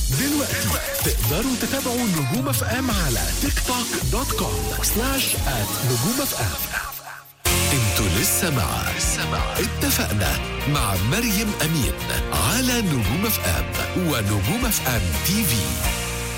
دلوقتي تقدروا تتابعوا نجوم اف ام على تيك توك دوت كوم سلاش ات نجوم اف ام انتوا لسه مع اتفقنا مع مريم امين على نجوم اف ام ونجوم اف ام تي في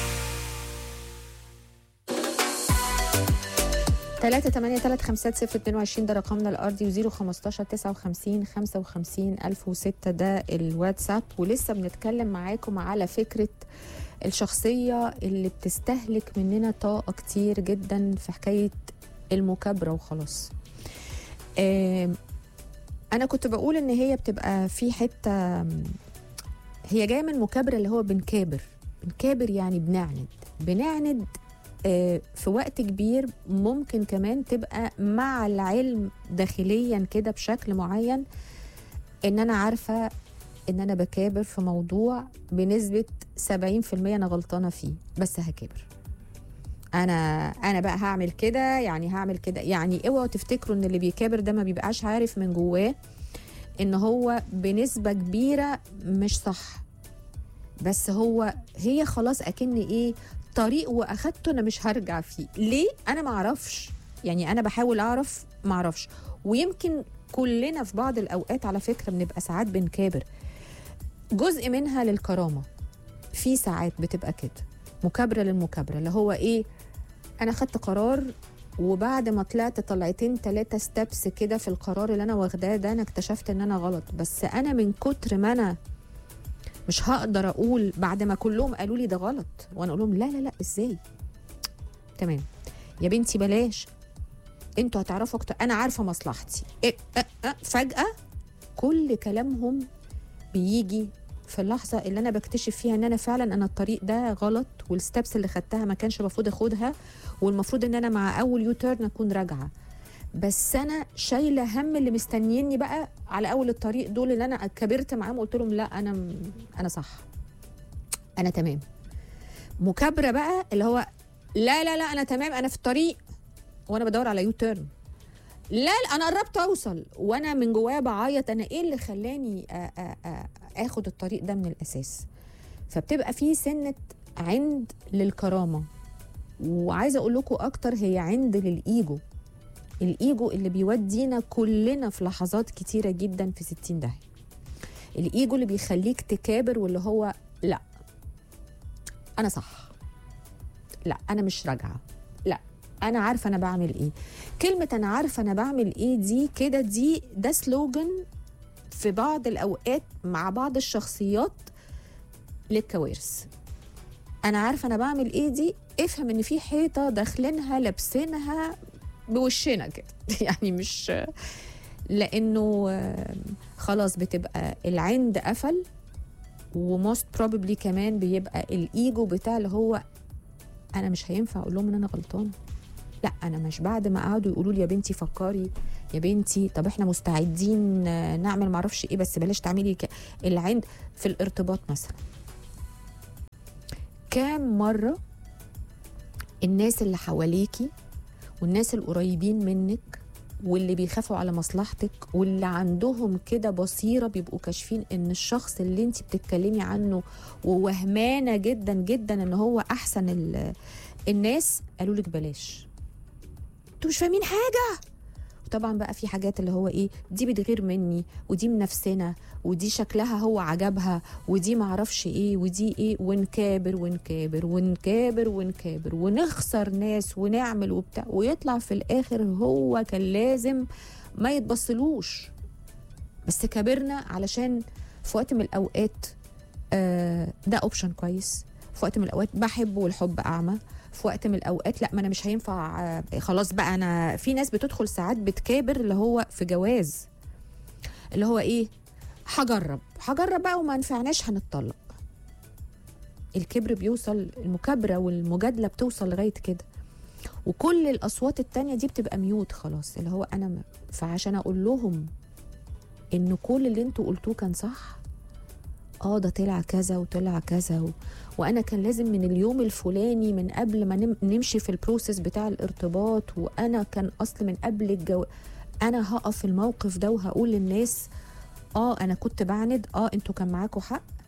3 8 3 5 0 22 ده رقمنا الارضي و0 15 59 55 1006 ده الواتساب ولسه بنتكلم معاكم على فكره الشخصيه اللي بتستهلك مننا طاقه كتير جدا في حكايه المكابره وخلاص. آم، انا كنت بقول ان هي بتبقى في حته هي جايه من مكابره اللي هو بنكابر بنكابر يعني بنعند بنعند آه، في وقت كبير ممكن كمان تبقى مع العلم داخليا كده بشكل معين ان انا عارفه ان انا بكابر في موضوع بنسبه 70% انا غلطانه فيه بس هكابر انا انا بقى هعمل كده يعني هعمل كده يعني اوعوا تفتكروا ان اللي بيكابر ده ما بيبقاش عارف من جواه ان هو بنسبه كبيره مش صح بس هو هي خلاص اكن ايه طريق واخدته انا مش هرجع فيه ليه انا ما اعرفش يعني انا بحاول اعرف ما اعرفش ويمكن كلنا في بعض الاوقات على فكره بنبقى ساعات بنكابر جزء منها للكرامه في ساعات بتبقى كده مكابره للمكابره اللي هو ايه انا خدت قرار وبعد ما طلعت طلعتين ثلاثة ستابس كده في القرار اللي انا واخداه ده انا اكتشفت ان انا غلط بس انا من كتر ما انا مش هقدر اقول بعد ما كلهم قالوا لي ده غلط وانا اقول لهم لا لا لا ازاي تمام يا بنتي بلاش انتوا هتعرفوا اكتر انا عارفه مصلحتي إيه أه أه فجاه كل كلامهم بيجي في اللحظه اللي انا بكتشف فيها ان انا فعلا انا الطريق ده غلط والستبس اللي خدتها ما كانش المفروض اخدها والمفروض ان انا مع اول يو تيرن اكون راجعه بس انا شايله هم اللي مستنيني بقى على اول الطريق دول اللي انا كبرت معاهم وقلت لهم لا انا انا صح انا تمام مكابره بقى اللي هو لا لا لا انا تمام انا في الطريق وانا بدور على يو تيرن لا لا انا قربت اوصل وانا من جوايا بعيط انا ايه اللي خلاني آ- آ- آ- اخد الطريق ده من الاساس فبتبقى في سنه عند للكرامه وعايزه اقول لكم اكتر هي عند للايجو الايجو اللي بيودينا كلنا في لحظات كتيره جدا في 60 داهيه الايجو اللي بيخليك تكابر واللي هو لا انا صح لا انا مش راجعه لا انا عارفه انا بعمل ايه كلمه انا عارفه انا بعمل ايه دي كده دي ده سلوجن في بعض الاوقات مع بعض الشخصيات للكوارث انا عارفه انا بعمل ايه دي افهم ان في حيطه داخلينها لابسينها بوشنا كده يعني مش لانه آه، خلاص بتبقى العند قفل وموست بروبلي كمان بيبقى الايجو بتاع اللي هو انا مش هينفع اقول لهم ان انا غلطان لا انا مش بعد ما قعدوا يقولوا لي يا بنتي فكري يا بنتي طب احنا مستعدين آه، نعمل معرفش ايه بس بلاش تعملي ك... العند في الارتباط مثلا كام مره الناس اللي حواليكي والناس القريبين منك واللي بيخافوا على مصلحتك واللي عندهم كده بصيره بيبقوا كاشفين ان الشخص اللي انت بتتكلمي عنه ووهمانه جدا جدا ان هو احسن ال- الناس قالوا لك بلاش انتوا مش فاهمين حاجه وطبعا بقى في حاجات اللي هو ايه دي بتغير مني ودي من نفسنا ودي شكلها هو عجبها ودي معرفش ايه ودي ايه ونكابر ونكابر ونكابر ونكابر ونخسر ناس ونعمل وبتاع ويطلع في الاخر هو كان لازم ما يتبصلوش بس كبرنا علشان في وقت من الاوقات آه ده اوبشن كويس في وقت من الاوقات بحب والحب اعمى في وقت من الاوقات لا ما انا مش هينفع آه، خلاص بقى انا في ناس بتدخل ساعات بتكابر اللي هو في جواز اللي هو ايه هجرب هجرب بقى وما نفعناش هنتطلق الكبر بيوصل المكابره والمجادله بتوصل لغايه كده وكل الاصوات التانية دي بتبقى ميوت خلاص اللي هو انا م... فعشان اقول لهم ان كل اللي انتوا قلتوه كان صح اه ده طلع كذا وطلع كذا و... وانا كان لازم من اليوم الفلاني من قبل ما نم... نمشي في البروسيس بتاع الارتباط وانا كان اصل من قبل الجو انا هقف في الموقف ده وهقول للناس اه انا كنت بعند اه انتوا كان معاكوا حق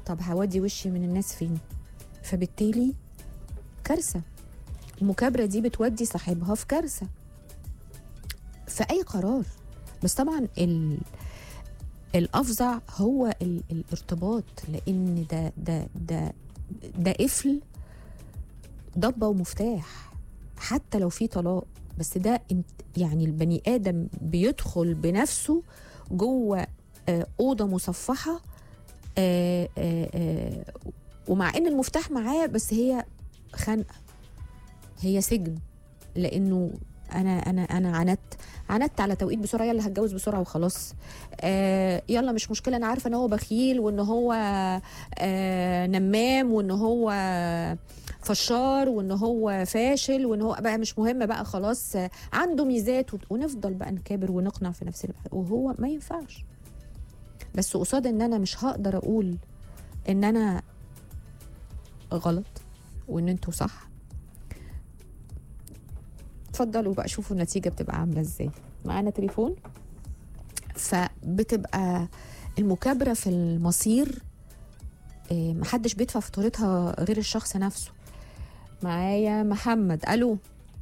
طب هودي وشي من الناس فين فبالتالي كارثه المكابره دي بتودي صاحبها في كارثه في اي قرار بس طبعا ال الافظع هو ال... الارتباط لان ده ده ده ده قفل ضبه ومفتاح حتى لو في طلاق بس ده انت يعني البني ادم بيدخل بنفسه جوه آه، اوضه مصفحه آه، آه، آه، ومع ان المفتاح معاه بس هي خنقه هي سجن لانه انا انا انا عندت عندت على توقيت بسرعه يلا هتجوز بسرعه وخلاص آه يلا مش مشكله انا عارفه ان هو بخيل وان هو آه نمام وان هو فشار وان هو فاشل وان هو بقى مش مهم بقى خلاص آه، عنده ميزات وت- ونفضل بقى نكابر ونقنع في نفسنا بح- وهو ما ينفعش بس قصاد ان انا مش هقدر اقول ان انا غلط وان انتوا صح اتفضلوا بقى شوفوا النتيجه بتبقى عامله ازاي معانا تليفون فبتبقى المكابره في المصير آه، محدش بيدفع فاتورتها غير الشخص نفسه معايا محمد الو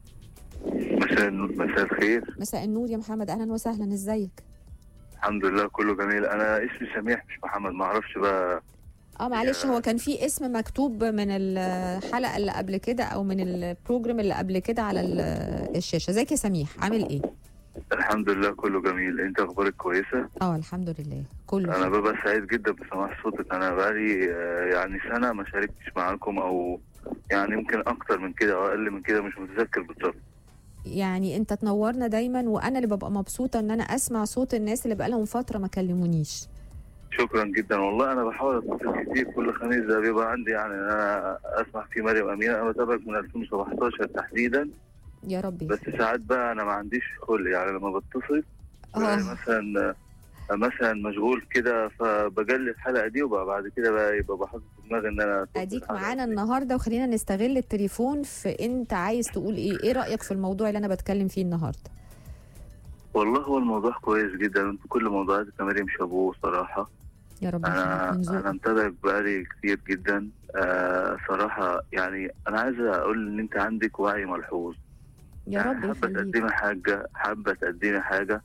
مساء مساء الخير مساء النور يا محمد اهلا وسهلا ازيك الحمد لله كله جميل انا اسمي سميح مش محمد ما اعرفش بقى اه معلش يا- هو كان في اسم مكتوب من الحلقه اللي قبل كده او من البروجرام اللي قبل كده على ال- الشاشه ازيك يا سميح عامل ايه الحمد لله كله جميل انت اخبارك كويسه اه الحمد لله كله انا خير. ببقى سعيد جدا بسماع صوتك انا بقالي آه، يعني سنه ما شاركتش معاكم او يعني يمكن اكتر من كده او اقل من كده مش متذكر بالظبط يعني انت تنورنا دايما وانا اللي ببقى مبسوطه ان انا اسمع صوت الناس اللي بقالهم فتره ما كلمونيش شكرا جدا والله انا بحاول اتصل كتير كل خميس ده بيبقى عندي يعني ان انا اسمع في مريم امين انا بتابعك من 2017 تحديدا يا ربي بس ساعات بقى انا ما عنديش خلق يعني لما بتصل بلاقي اه مثلا مثلا مشغول كده فبجلي الحلقه دي وبقى بعد كده بقى يبقى بحط في دماغي ان انا أتصل اديك الحلقة معانا دي. النهارده وخلينا نستغل التليفون في انت عايز تقول ايه ايه رايك في الموضوع اللي انا بتكلم فيه النهارده والله هو الموضوع كويس جدا انت كل موضوعاتك يا مريم شابوه صراحه يا رب انا يخليك من انا ذوقك متابعك بقالي كتير جدا آه صراحه يعني انا عايز اقول ان انت عندك وعي ملحوظ يا يعني رب حابه يخليك تقدمي حاجه حابه تقدمي حاجه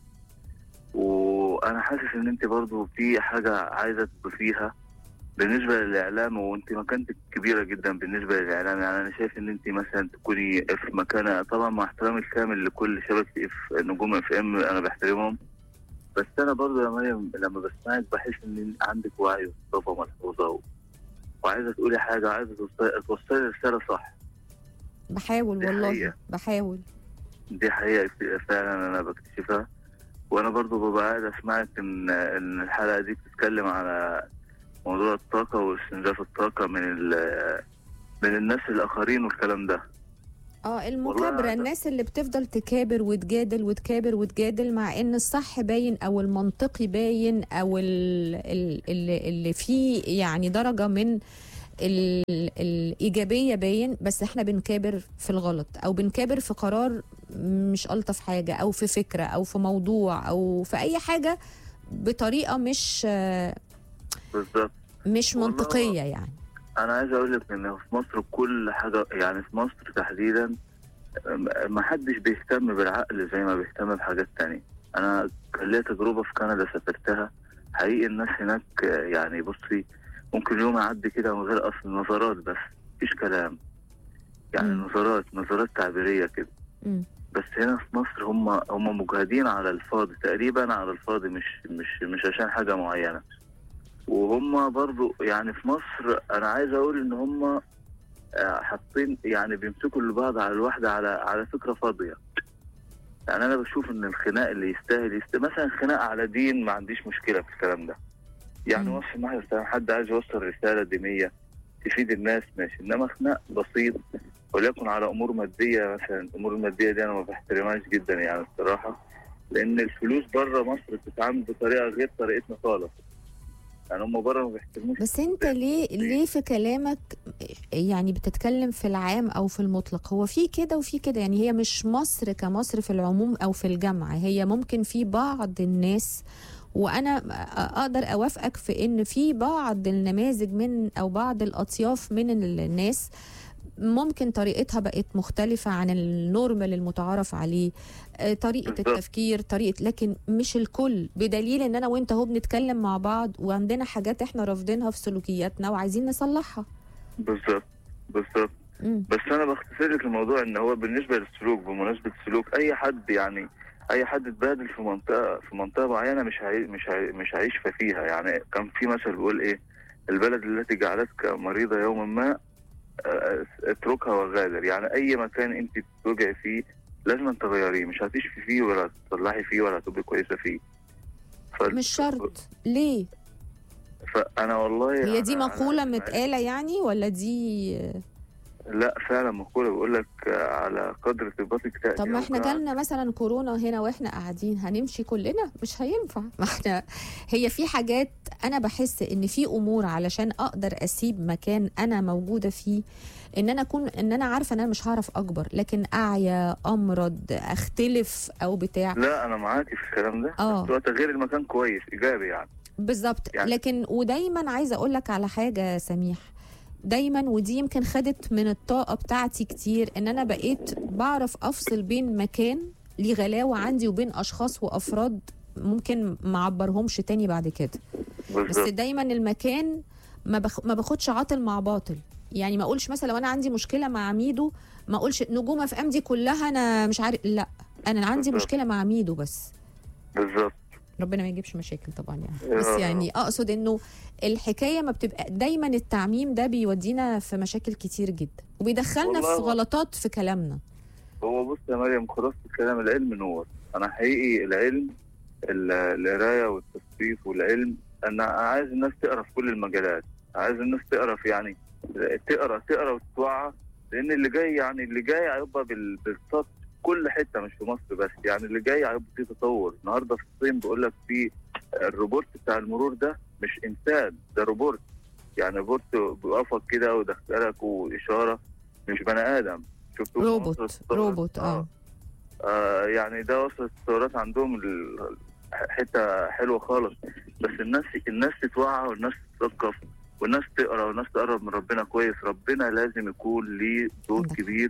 وانا حاسس ان انت برضو في حاجه عايزه تضيفيها بالنسبه للاعلام وانت مكانتك كبيره جدا بالنسبه للاعلام يعني انا شايف ان انت مثلا تكوني في مكانه طبعا مع احترامي الكامل لكل شبكه في نجوم اف ام انا بحترمهم بس انا برضو يا مريم لما بسمعك بحس ان عندك وعي وثقافه ملحوظه و... وعايزه تقولي حاجه عايزه توصلي توصلي رساله صح بحاول دي والله حقيقة. بحاول دي حقيقة فعلا أنا بكتشفها وأنا برضو ببقى قاعد أسمعك إن إن الحلقة دي بتتكلم على موضوع الطاقة واستنزاف الطاقة من ال- من الناس الآخرين والكلام ده اه المكابره والله الناس اللي بتفضل تكابر وتجادل وتكابر وتجادل مع ان الصح باين او المنطقي باين او ال- ال- اللي, اللي فيه يعني درجه من ال- الايجابيه باين بس احنا بنكابر في الغلط او بنكابر في قرار مش الطف حاجه او في فكره او في موضوع او في اي حاجه بطريقه مش آه، بالظبط مش والله منطقيه يعني أنا عايز أقول لك إن في مصر كل حاجة يعني في مصر تحديدا م- ما حدش بيهتم بالعقل زي ما بيهتم بحاجات تانية أنا كان ليا تجربة في كندا سافرتها حقيقي الناس هناك آه، يعني بصي ممكن يوم يعدي كده من غير أصل نظرات بس مفيش كلام يعني مم. نظرات نظرات تعبيرية كده مم. بس هنا في مصر هم هم مجهدين على الفاضي تقريبا على الفاضي مش مش مش عشان حاجة معينة وهم برضو يعني في مصر انا عايز اقول ان هم آه، حاطين يعني بيمسكوا لبعض على الواحدة على على فكرة فاضية يعني انا بشوف ان الخناق اللي يستاهل يست... مثلا خناق على دين ما عنديش مشكلة في الكلام ده يعني مم. وصف مثلا حد عايز يوصل رسالة دينية تفيد الناس ماشي انما خناق بسيط وليكن على امور ماديه مثلا الامور الماديه دي انا ما بحترمهاش جدا يعني الصراحه لان الفلوس بره مصر بتتعامل بطريقه غير طريقتنا خالص يعني هم بره ما بيحترموش بس انت ليه ليه في كلامك يعني بتتكلم في العام او في المطلق هو في كده وفي كده يعني هي مش مصر كمصر في العموم او في الجمع هي ممكن في بعض الناس وانا اقدر اوافقك في ان في بعض النماذج من او بعض الاطياف من الناس ممكن طريقتها بقت مختلفة عن النورمال المتعارف عليه آه، طريقة بالظبط. التفكير طريقة لكن مش الكل بدليل ان انا وانت هو بنتكلم مع بعض وعندنا حاجات احنا رافضينها في سلوكياتنا وعايزين نصلحها بالظبط بالظبط مم. بس انا بختصر لك الموضوع ان هو بالنسبه للسلوك بمناسبه السلوك اي حد يعني اي حد اتبهدل في منطقه في منطقه معينه مش هي مش هي مش هيعيش فيها يعني كان في مثل بيقول ايه البلد التي جعلتك مريضه يوما ما آه، اتركها وغادر يعني اي مكان انت بتوجعي فيه لازم تغيريه مش هتشفي فيه ولا تصلحي فيه ولا تبقي كويسه فيه ف... مش شرط ليه فانا والله هي دي أنا- مقولة أنا- متقالة يعني ولا دي لا فعلا مقوله بيقول لك آه، على قدر طيبتك تاتي طب ما احنا أوجاعك. جالنا مثلا كورونا هنا واحنا قاعدين هنمشي كلنا مش هينفع ما احنا هي في حاجات انا بحس ان في امور علشان اقدر اسيب مكان انا موجوده فيه ان انا اكون ان انا عارفه ان انا مش هعرف اكبر لكن اعيا امرض اختلف او بتاع لا انا معاكي في الكلام ده اه. بس هو تغيير المكان كويس ايجابي يعني بالظبط يعني- لكن ودايما عايزه اقول لك على حاجه يا سميح دايما ودي يمكن خدت من الطاقه بتاعتي كتير ان انا بقيت بعرف افصل بين مكان ليه غلاوه عندي وبين اشخاص وافراد ممكن ما اعبرهمش تاني بعد كده بس بالظبط دايما المكان ما بخ... ما باخدش عاطل مع باطل يعني ما اقولش مثلا لو انا عندي مشكله مع ميدو ما اقولش نجوم اف ام دي كلها انا مش عارف لا انا عندي بالظبط. مشكله مع ميدو بس بالظبط ربنا ما يجيبش مشاكل طبعا يعني يا بس رب. يعني اقصد انه الحكايه ما بتبقى دايما التعميم ده بيودينا في مشاكل كتير جدا وبيدخلنا في والله. غلطات في كلامنا هو بص يا مريم خلاصة الكلام العلم نور انا حقيقي العلم ال- القرايه والتثقيف والعلم انا عايز الناس تقرا في كل المجالات عايز الناس تقرا في يعني تقرا تقرا وتتوعى لان اللي جاي يعني اللي جاي هيبقى بال- بالسطح كل حته مش في مصر بس يعني اللي جاي هيبقى فيه تطور النهارده في الصين بيقول لك في الروبوت بتاع المرور ده مش انسان ده روبوت يعني روبوت بيقفك كده ويدخلك واشاره مش بني ادم شفتوا في مصر روبوت التطور؟ روبوت اه آه يعني ده وصلت الثورات عندهم ال- حته حلوه خالص بس الناس الناس تتوعى والناس تتثقف والناس تقرا والناس تقرب من ربنا كويس ربنا لازم يكون ليه دور عندك. كبير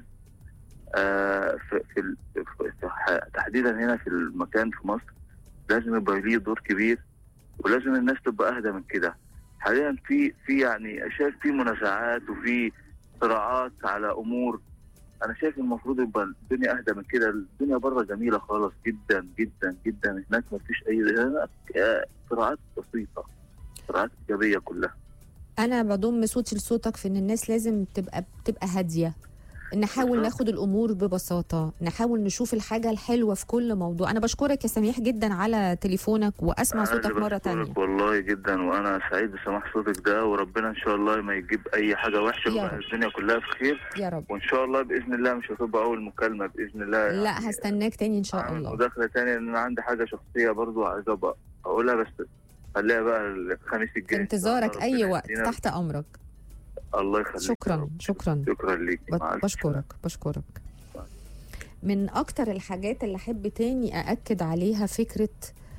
آه في, في, ال- في, في ح- تحديدا هنا في المكان في مصر لازم يبقى ليه دور كبير ولازم الناس تبقى اهدى من كده حاليا في في يعني شايف في منازعات وفي صراعات على امور انا شايف المفروض يبقى الدنيا اهدى من كده الدنيا بره جميله خالص جدا جدا جدا هناك ما فيش اي هناك آه، صراعات بسيطه صراعات ايجابيه كلها انا بضم صوتي لصوتك في ان الناس لازم تبقى تبقى هاديه نحاول بالظبط. ناخد الامور ببساطه نحاول نشوف الحاجه الحلوه في كل موضوع انا بشكرك يا سميح جدا على تليفونك واسمع أنا صوتك اللي مره بشكرك تانية والله جدا وانا سعيد بسماع صوتك ده وربنا ان شاء الله ما يجيب اي حاجه وحشه يا ويبقى رب. الدنيا كلها في خير يا رب وان شاء الله باذن الله مش هتبقى اول مكالمه باذن الله يعني لا هستناك تاني ان شاء أعمل الله مداخله تانية ان انا عندي حاجه شخصيه برضو عايز ابقى اقولها بس خليها بقى الخميس في الجاي انتظارك اي ربنا وقت يهدينا. تحت امرك الله يخليك يا شكرا رب. شكرا شكرا ليك ب- بشكرك بشكرك من اكتر الحاجات اللي احب تاني ااكد عليها فكره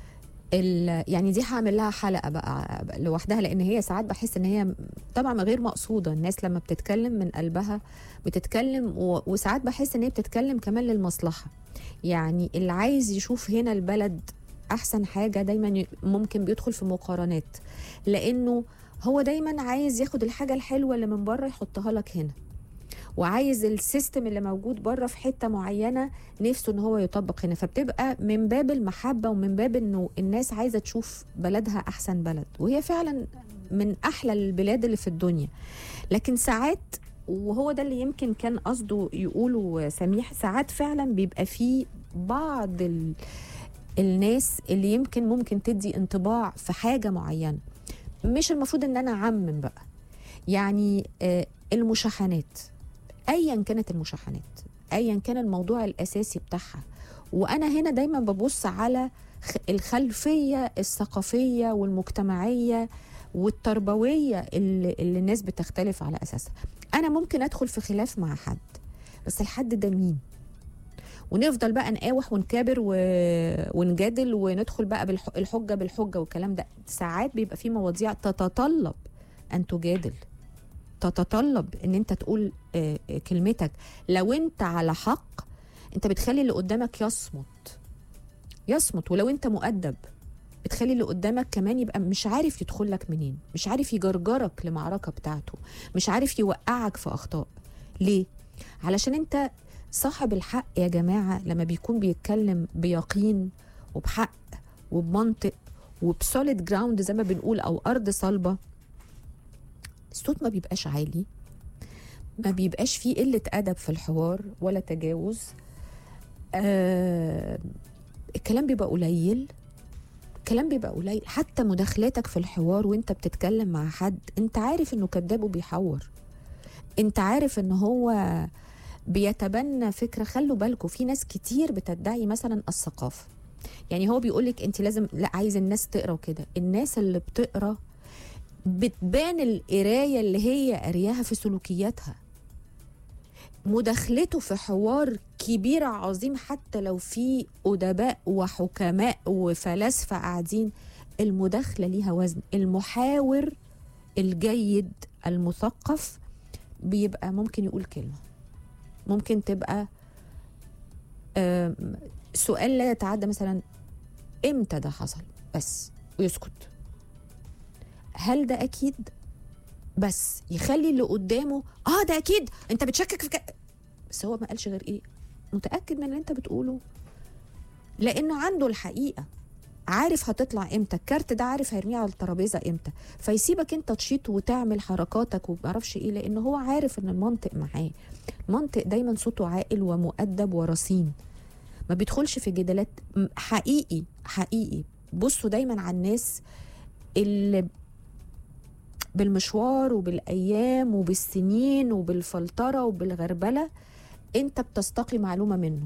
ال يعني دي هعمل لها حلقه بقى لوحدها لان هي ساعات بحس ان هي طبعا غير مقصوده الناس لما بتتكلم من قلبها بتتكلم و- وساعات بحس ان هي بتتكلم كمان للمصلحه يعني اللي عايز يشوف هنا البلد احسن حاجه دايما ي- ممكن بيدخل في مقارنات لانه هو دايما عايز ياخد الحاجه الحلوه اللي من بره يحطها لك هنا وعايز السيستم اللي موجود بره في حته معينه نفسه ان هو يطبق هنا فبتبقى من باب المحبه ومن باب انه الناس عايزه تشوف بلدها احسن بلد وهي فعلا من احلى البلاد اللي في الدنيا لكن ساعات وهو ده اللي يمكن كان قصده يقوله سميح ساعات فعلا بيبقى فيه بعض ال... الناس اللي يمكن ممكن تدي انطباع في حاجه معينه مش المفروض ان انا اعمم بقى يعني آه، المشاحنات ايا كانت المشاحنات ايا كان الموضوع الاساسي بتاعها وانا هنا دايما ببص على خ- الخلفيه الثقافيه والمجتمعيه والتربويه اللي, اللي الناس بتختلف على اساسها انا ممكن ادخل في خلاف مع حد بس الحد ده مين ونفضل بقى نقاوح ونكابر و... ونجادل وندخل بقى بالح... الحجه بالحجه والكلام ده ساعات بيبقى في مواضيع تتطلب ان تجادل تتطلب ان انت تقول آه، آه، كلمتك لو انت على حق انت بتخلي اللي قدامك يصمت يصمت ولو انت مؤدب بتخلي اللي قدامك كمان يبقى مش عارف يدخل لك منين مش عارف يجرجرك لمعركة بتاعته مش عارف يوقعك في أخطاء ليه؟ علشان انت صاحب الحق يا جماعة لما بيكون بيتكلم بيقين وبحق وبمنطق وبسوليد جراوند زي ما بنقول أو أرض صلبة الصوت ما بيبقاش عالي ما بيبقاش فيه قلة أدب في الحوار ولا تجاوز آه الكلام بيبقى قليل الكلام بيبقى قليل حتى مداخلاتك في الحوار وانت بتتكلم مع حد انت عارف انه كذاب وبيحور انت عارف ان هو بيتبنى فكره خلوا بالكم في ناس كتير بتدعي مثلا الثقافه يعني هو بيقولك انت لازم لا عايز الناس تقرا وكده الناس اللي بتقرا بتبان القرايه اللي هي قارياها في سلوكياتها مداخلته في حوار كبير عظيم حتى لو في أدباء وحكماء وفلاسفة قاعدين المداخلة ليها وزن المحاور الجيد المثقف بيبقى ممكن يقول كلمة ممكن تبقى آم، سؤال لا يتعدى مثلا امتى ده حصل بس ويسكت هل ده اكيد بس يخلي اللي قدامه اه ده اكيد انت بتشكك في ك... بس هو ما قالش غير ايه متاكد من اللي انت بتقوله لانه عنده الحقيقه عارف هتطلع امتى الكارت ده عارف هيرميه على الترابيزه امتى فيسيبك انت تشيط وتعمل حركاتك ومعرفش ايه لان هو عارف ان المنطق معاه المنطق دايما صوته عاقل ومؤدب ورصين ما بيدخلش في جدالات م- حقيقي حقيقي بصوا دايما على الناس اللي بالمشوار وبالايام وبالسنين وبالفلتره وبالغربله انت بتستقي معلومه منه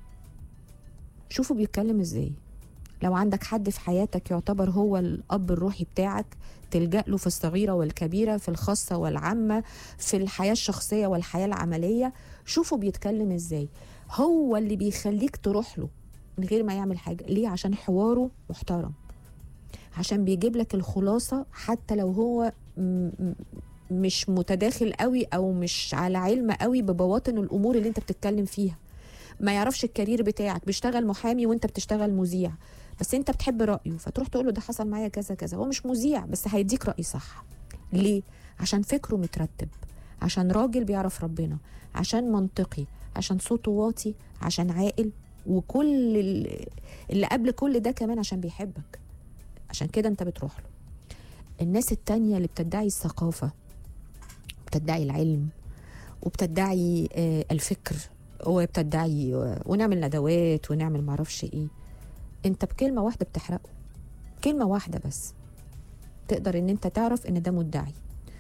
شوفوا بيتكلم ازاي لو عندك حد في حياتك يعتبر هو الاب الروحي بتاعك تلجا له في الصغيره والكبيره في الخاصه والعامه في الحياه الشخصيه والحياه العمليه شوفوا بيتكلم ازاي هو اللي بيخليك تروح له من غير ما يعمل حاجه ليه عشان حواره محترم عشان بيجيب لك الخلاصه حتى لو هو م- م- مش متداخل قوي او مش على علم قوي ببواطن الامور اللي انت بتتكلم فيها ما يعرفش الكارير بتاعك بيشتغل محامي وانت بتشتغل مذيع بس انت بتحب رايه فتروح تقول له ده حصل معايا كذا كذا هو مش مذيع بس هيديك راي صح ليه عشان فكره مترتب عشان راجل بيعرف ربنا عشان منطقي عشان صوته واطي عشان عاقل وكل ال- اللي قبل كل ده كمان عشان بيحبك عشان كده انت بتروح له الناس التانية اللي بتدعي الثقافة بتدعي العلم وبتدعي آه، الفكر وبتدعي آه، ونعمل ندوات ونعمل معرفش ايه انت بكلمة واحدة بتحرقه كلمة واحدة بس تقدر ان انت تعرف ان ده مدعي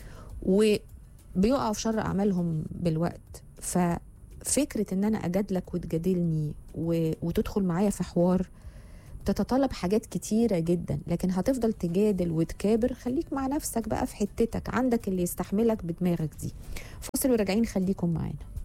وبيقعوا في شر اعمالهم بالوقت ففكرة ان انا اجادلك وتجادلني و... وتدخل معايا في حوار تتطلب حاجات كتيرة جدا لكن هتفضل تجادل وتكابر خليك مع نفسك بقى في حتتك عندك اللي يستحملك بدماغك دي فاصل وراجعين خليكم معانا